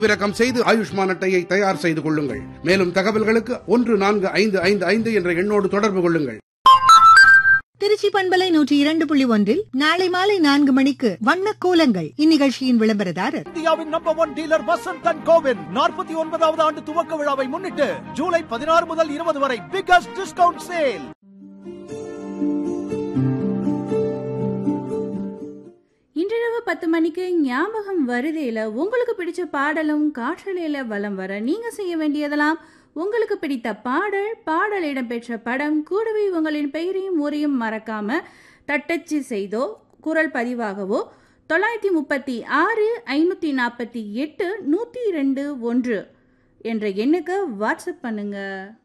விரக்கம் செய்து ஆயுஷ்மான் அட்டையை தயார் செய்து கொள்ளுங்கள் மேலும் தகவல்களுக்கு ஒன்று நான்கு ஐந்து ஐந்து ஐந்து என்ற எண்ணோடு தொடர்பு கொள்ளுங்கள் திருச்சி பண்பலை நூற்றி இரண்டு புள்ளி ஒன்றில் நாளை மாலை நான்கு மணிக்கு வண்ண கோலங்கள் இந்நிகழ்ச்சியின் விளம்பரதாரர் இந்தியாவின் number one dealer Vasanth and கோவின் நாற்பத்தி ஒன்பதாவது ஆண்டு துவக்க விழாவை முன்னிட்டு ஜூலை பதினாறு முதல் இருபது வரை பிகஸ்ட் டிஸ்கவுண்ட் சேல் இன்றிரவு பத்து மணிக்கு ஞாபகம் வருதையில உங்களுக்கு பிடிச்ச பாடலும் காற்றலையில வலம் வர நீங்க செய்ய வேண்டியதெல்லாம் உங்களுக்கு பிடித்த பாடல் பாடல் இடம்பெற்ற படம் கூடவே உங்களின் பெயரையும் ஊரையும் மறக்காம தட்டச்சு செய்தோ குரல் பதிவாகவோ தொள்ளாயிரத்தி முப்பத்தி ஆறு ஐநூற்றி நாற்பத்தி எட்டு நூற்றி ரெண்டு ஒன்று என்ற எண்ணுக்கு வாட்ஸ்அப் பண்ணுங்க